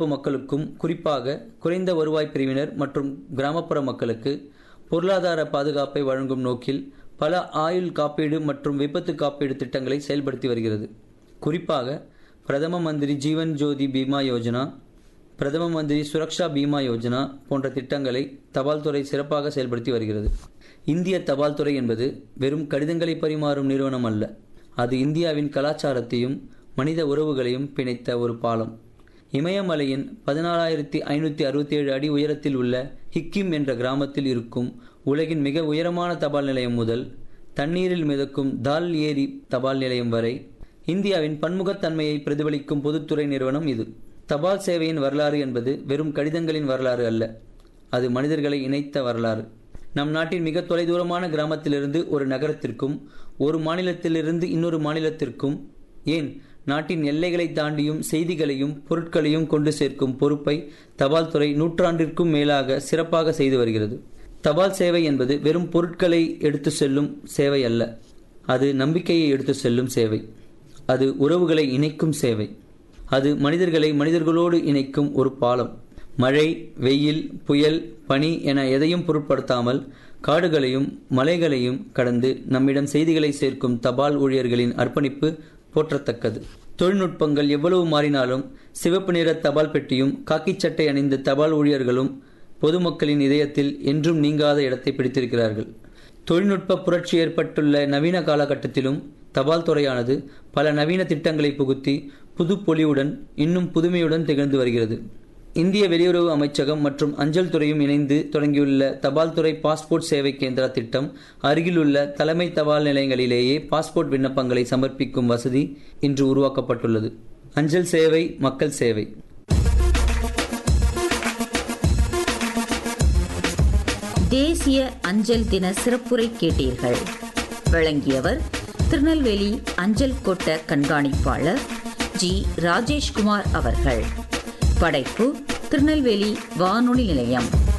மக்களுக்கும் குறிப்பாக குறைந்த வருவாய் பிரிவினர் மற்றும் கிராமப்புற மக்களுக்கு பொருளாதார பாதுகாப்பை வழங்கும் நோக்கில் பல ஆயுள் காப்பீடு மற்றும் விபத்து காப்பீடு திட்டங்களை செயல்படுத்தி வருகிறது குறிப்பாக பிரதம மந்திரி ஜீவன் ஜோதி பீமா யோஜனா பிரதம மந்திரி சுரக்ஷா பீமா யோஜனா போன்ற திட்டங்களை தபால் துறை சிறப்பாக செயல்படுத்தி வருகிறது இந்திய தபால் துறை என்பது வெறும் கடிதங்களை பரிமாறும் நிறுவனம் அல்ல அது இந்தியாவின் கலாச்சாரத்தையும் மனித உறவுகளையும் பிணைத்த ஒரு பாலம் இமயமலையின் பதினாலாயிரத்தி ஐநூற்றி அறுபத்தி ஏழு அடி உயரத்தில் உள்ள ஹிக்கிம் என்ற கிராமத்தில் இருக்கும் உலகின் மிக உயரமான தபால் நிலையம் முதல் தண்ணீரில் மிதக்கும் தால் ஏரி தபால் நிலையம் வரை இந்தியாவின் பன்முகத்தன்மையை பிரதிபலிக்கும் பொதுத்துறை நிறுவனம் இது தபால் சேவையின் வரலாறு என்பது வெறும் கடிதங்களின் வரலாறு அல்ல அது மனிதர்களை இணைத்த வரலாறு நம் நாட்டின் மிக தொலைதூரமான கிராமத்திலிருந்து ஒரு நகரத்திற்கும் ஒரு மாநிலத்திலிருந்து இன்னொரு மாநிலத்திற்கும் ஏன் நாட்டின் எல்லைகளை தாண்டியும் செய்திகளையும் பொருட்களையும் கொண்டு சேர்க்கும் பொறுப்பை தபால் துறை நூற்றாண்டிற்கும் மேலாக சிறப்பாக செய்து வருகிறது தபால் சேவை என்பது வெறும் பொருட்களை எடுத்து செல்லும் சேவை அல்ல அது நம்பிக்கையை எடுத்து செல்லும் சேவை அது உறவுகளை இணைக்கும் சேவை அது மனிதர்களை மனிதர்களோடு இணைக்கும் ஒரு பாலம் மழை வெயில் புயல் பனி என எதையும் பொருட்படுத்தாமல் காடுகளையும் மலைகளையும் கடந்து நம்மிடம் செய்திகளை சேர்க்கும் தபால் ஊழியர்களின் அர்ப்பணிப்பு போற்றத்தக்கது தொழில்நுட்பங்கள் எவ்வளவு மாறினாலும் சிவப்பு நிற தபால் பெட்டியும் காக்கி சட்டை அணிந்த தபால் ஊழியர்களும் பொதுமக்களின் இதயத்தில் என்றும் நீங்காத இடத்தை பிடித்திருக்கிறார்கள் தொழில்நுட்ப புரட்சி ஏற்பட்டுள்ள நவீன காலகட்டத்திலும் தபால் துறையானது பல நவீன திட்டங்களை புகுத்தி புது பொலிவுடன் இன்னும் புதுமையுடன் திகழ்ந்து வருகிறது இந்திய வெளியுறவு அமைச்சகம் மற்றும் அஞ்சல் துறையும் இணைந்து தொடங்கியுள்ள தபால் துறை பாஸ்போர்ட் சேவை கேந்திரா திட்டம் அருகிலுள்ள தலைமை தபால் நிலையங்களிலேயே பாஸ்போர்ட் விண்ணப்பங்களை சமர்ப்பிக்கும் வசதி இன்று உருவாக்கப்பட்டுள்ளது அஞ்சல் சேவை மக்கள் சேவை தேசிய அஞ்சல் தின சிறப்புரை கேட்டீர்கள் வழங்கியவர் திருநெல்வேலி அஞ்சல் கோட்ட கண்காணிப்பாளர் ஜி ராஜேஷ்குமார் அவர்கள் படைப்பு திருநெல்வேலி வானொலி நிலையம்